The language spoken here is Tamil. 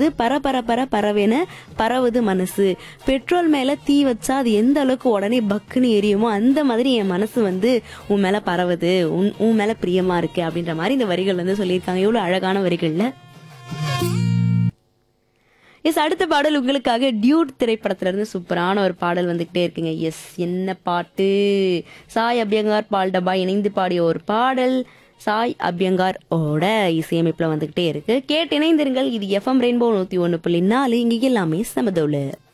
அடுத்தது பர பர பர பரவேன பரவுது மனசு பெட்ரோல் மேல தீ வச்சா அது எந்த அளவுக்கு உடனே பக்குன்னு எரியுமோ அந்த மாதிரி என் மனசு வந்து உன் மேல பரவுது உன் உன் மேல பிரியமா இருக்கு அப்படின்ற மாதிரி இந்த வரிகள் வந்து சொல்லியிருக்காங்க எவ்வளவு அழகான வரிகள்ல எஸ் அடுத்த பாடல் உங்களுக்காக டியூட் திரைப்படத்துல இருந்து சூப்பரான ஒரு பாடல் வந்துகிட்டே இருக்குங்க எஸ் என்ன பாட்டு சாய் அபியங்கார் பால் டப்பா இணைந்து பாடிய ஒரு பாடல் சாய் அபியங்கார் ஓட இசையமைப்புல வந்துகிட்டே இருக்கு கேட்டு இணைந்திருங்கள் இது எஃப்எம் ரெயின்போ நூத்தி ஒன்னு புள்ளி நாலு இங்க எல்லாமே சமதோல